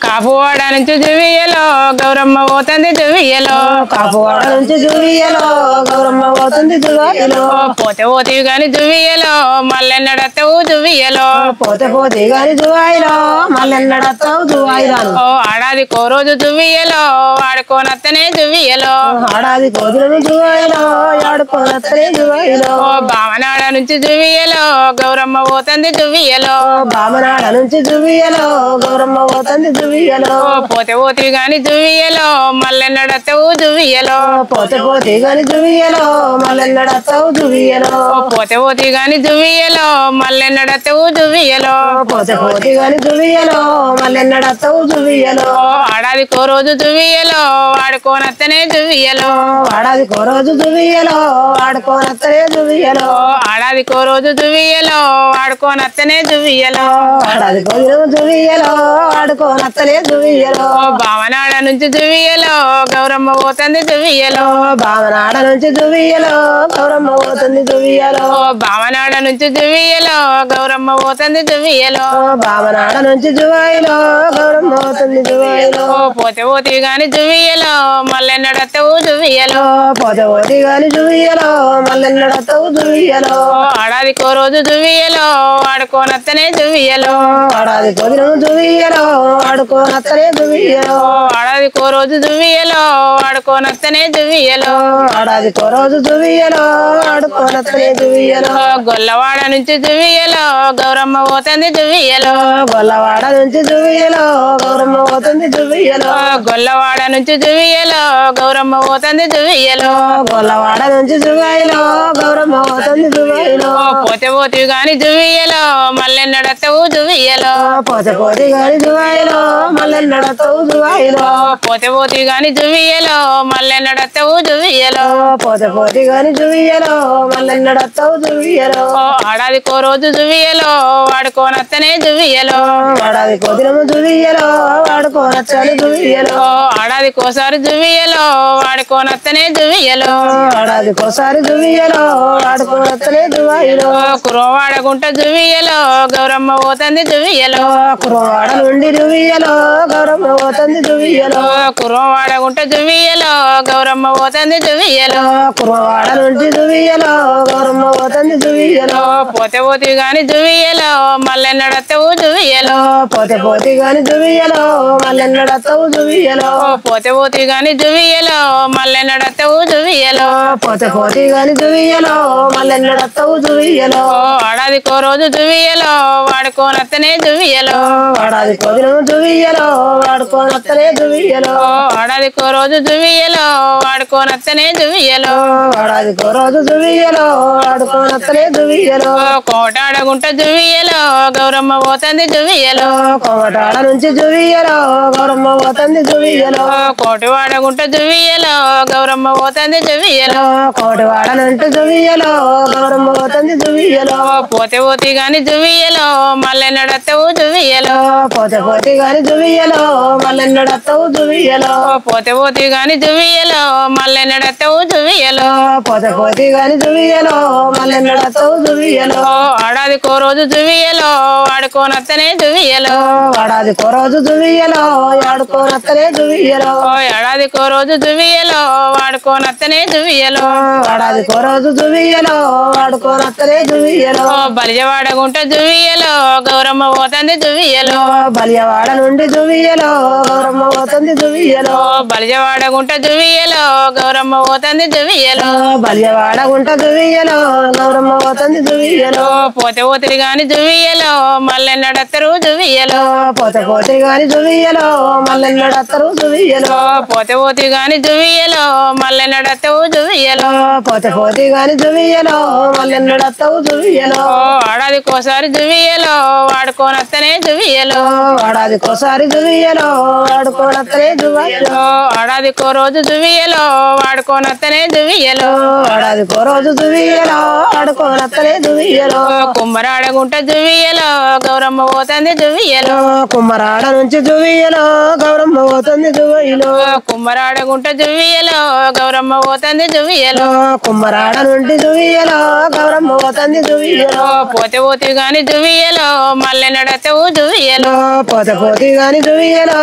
కాపువాడ నుంచి జువియలో గౌరమ్మ పోతుంది జువియలో కాపువాడ నుంచి జువియలో గౌరమ్మ పోతుంది జువాయిలో పోతే పోతీవి గాని జువియలో మల్లెన్నడత్తవు జువియలో పోతే పోతే గాని జువాయిలో మళ్ళెన్నడతావు జువాయిరాను ఓ ఆడాది కో రోజు జువియలో ఆడుకోనత్తనే జువియలో ఆడాది కోతులను జువాయిలో ఆడుకోనత్తనే జువాయిలో ఓ భావనాడ నుంచి జువియలో గౌరమ్మ పోతుంది జువియలో బామనాడ నుంచి జువియలో గౌరమ్మ పోతుంది జువియలో ఓ పోతే పోతీవి గాని జువియలో మల్లెన్నడత్తవు జువియలో పోతే పోతే గాని జువియలో మళ్ళెన్నడతావు జువియలో ఓ పోతే పోతీవి గాని జువియలో మల్లెన్నడత్తవు జువియలో పోతే పోతే గాని జువియలో మళ్ళెన్నడతావు జువియలో ఓ ఆడాది కో రోజు జువియలో ఆడుకోనత్తనే జువియలో ఆడాది కో రోజు జువియలో ఆడుకోనత్తనే జువియలో ఓ ఆడాది కో రోజు జువియలో ఆడుకోనత్తనే జువియలో ఆడాది కోదిన జువియలో ఆడుకోనత్తనే జువియలో ఓ భావనాడ నుంచి జువియలో గౌరమ్మ పోతుంది జువియలో భావనాడ నుంచి జువియలో గౌరమ్మ పోతుంది జువియలో ఓ భావనాడ నుంచి జువియలో గౌరమ్మ పోతుంది జువియలో భావనాడ నుంచి జువాయిలో గౌరమ్మ పోతుంది జువాయిలో ఓ పోతే పోతే గాని జువియలో మల్లెన్నడత్తవు జువియలో పోతే పోతే గాని జువియలో మళ్ళెన్నడతావు జువియలో ఓ ఆడాది కో రోజు జువియలో ఆడుకోనత్తనే జువియలో ఆడాది కోదిన జువియలో ఆడుకోనత్తనే జువియలో ఓ ఆడాది కో రోజు జువియలో ఆడుకోనత్తనే జువియలో ఆడాది కో రోజు జువియలో ఆడుకోనత్తనే జువియలో ఓ గొల్లవాడ నుంచి జువియలో గౌరమ్మ పోతుంది జువియలో గొల్లవాడ నుంచి జువియలో గౌరమ్మ పోతుంది జువియలో ఓ గొల్లవాడ నుంచి జువియలో గౌరమ్మ పోతుంది జువియలో గొల్లవాడ నుంచి జువాయిలో గౌరమ్మ పోతుంది జువాయిలో ఓ పోతే పోతే గాని జువియలో మల్లెన్నడత్తవు జువియలో పోతే పోతే గాని జువాయిలో మళ్ళీ నడతావు జువాయిలో ఓ పోతే పోతే గాని జువియలో మల్లెన్నడత్తవు జువియలో పోతే పోతే గాని జువియలో మళ్ళీ నడతావు జువియలో ఓ ఆడాది కో రోజు జువియలో వాడుకోనత్తనే జువియలో ఆడాది కోదినము జువియలో వాడుకోనచ్చని జువియలో ఓ ఆడాది కోసారి జువియలో వాడుకోనత్తనే జువియలో ఆడాది కోసారి జువియలో వాడుకోనచ్చనే జువాయిలో ఓ కురవాడగుంట జువియలో గౌరమ్మ పోతుంది జువియలో కురవాడ నుండి జువియలో గౌరమ్మ పోతుంది జువియలో ఓ కురవాడగుంట జువియలో గౌరమ్మ పోతుంది జువియలో కురవాడ నుండి జువియలో గౌరమ్మ పోతుంది జువియలో ఓ పోతే పోతే గాని జువియలో మల్లెన్నడత్తవు జువియలో పోతే పోతే గాని జువియలో మళ్ళీ నడతావు జువియలో ఓ పోతే పోతే గాని జువియలో మల్లెన్నడత్తవు జువియలో పోతే పోతే గాని జువియలో మళ్ళీ నడతావు జువియలో ఓ ఆడాది కో రోజు జువియలో వాడుకోనత్తనే జువియలో వాడాది కోదినము జువియలో వాడుకోనత్తనే జువియలో ఓ ఆడాది కో రోజు జువియలో వాడుకోనత్తనే జువియలో వాడాది కో రోజు జువియలో వాడుకోనత్తనే జువియలో ఓ కోటాడగుంట జువియలో గౌరమ్మ పోతుంది జువియలో కోమటాడ నుంచి జువియలో గౌరమ్మ పోతుంది జువియలో ఓ కోటివాడగుంట జువియలో గౌరమ్మ పోతుంది జువియలో కోటివాడ నుండి జువియలో గౌరమ్మ పోతుంది జువియలో ఓ పోతే పోతే గాని జువియలో మల్లెన్నడత్తవు జువియలో పోతే పోతే గాని జువియలో మళ్ళీ నడతావు జువియలో ఓ పోతే పోతే గాని జువియలో మల్లెన్నడత్తవు జువియలో పోతే పోతే గాని జువియలో మళ్ళీ నడతావు జువియలో ఓ ఆడాది కో రోజు జువియలో వాడుకోనత్తనే జువియలో వాడాది కో రోజు జువియలో ఆడుకోనత్తనే జువియలో ఓ ఏడాది కో రోజు జువియలో వాడుకోనత్తనే జువియలో వాడాది కో రోజు జువియలో ఆడుకోనత్తనే జువియలో ఓ బలిజవాడగుంట జువియలో గౌరమ్మ పోతుంది జువియలో బలియవాడ నుండి జువియలో గౌరమ్మ పోతుంది జువియలో ఓ బలిజవాడగుంట జువియలో గౌరమ్మ పోతుంది జువియలో బలియవాడ గుంట జువియలో గౌరమ్మ పోతుంది జువియలో ఓ పోతే పోతిరి గాని జువియలో మల్లెన్నడత్తరు జువియలో పోతే పోతే గాని జువియలో మళ్ళీ నడతారు జువియలో ఓ పోతే పోతి గాని జువియలో మల్లెన్నడత్తవు జువియలో పోతే పోతే గాని జువియలో మళ్ళీ నడతావు జువియలో ఓ ఆడాది కోసారి జువియలో వాడుకోనత్తనే జువియలో వాడాది కోసారి జువియలో వాడుకోనత్తనే జువియలో ఓ ఆడాది కో రోజు జువియలో వాడుకోనత్తనే జువియలో వాడాది కో రోజు జువియలో వాడుకోనత్తనే జువియలో ఓ కుమ్మరాడగుంట జువియలో గౌరమ్మ పోతుంది జువియలో కుమ్మరాడ నుంచి జువియలో గౌరమ్మ పోతుంది జువియలో ఓ కుమ్మరాడగుంట జువియలో గౌరమ్మ పోతుంది జువియలో కుమ్మరాడ నుండి జువియలో గౌరమ్మ పోతుంది జువియలో ఓ పోతే పోతే గాని జువియలో మల్లె నడతవు జువియలో పోతే పోతే గాని జువియలో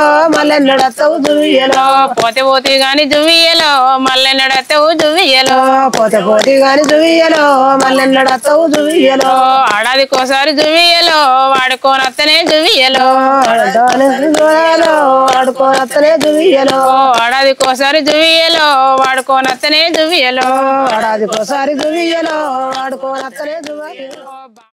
మల్లెన్నడత్తవు జువియలో పోతే పోతే గాని జువియలో మళ్ళీ నడతావు జువియలో పోతే పోతే గాని జువియలో మల్లెన్నడత్తవు జువియలో ఆడాదికోసారి జువియలో వాడుకోనత్తనే జువియలో జువియలో ఆడుకోనత్తనే జువియలో ఆడాదికోసారి జువియలో వాడుకోనత్తనే జువియలో ఏడాదికోసారి జువియలో ఆడుకోనత్తనే జువియలో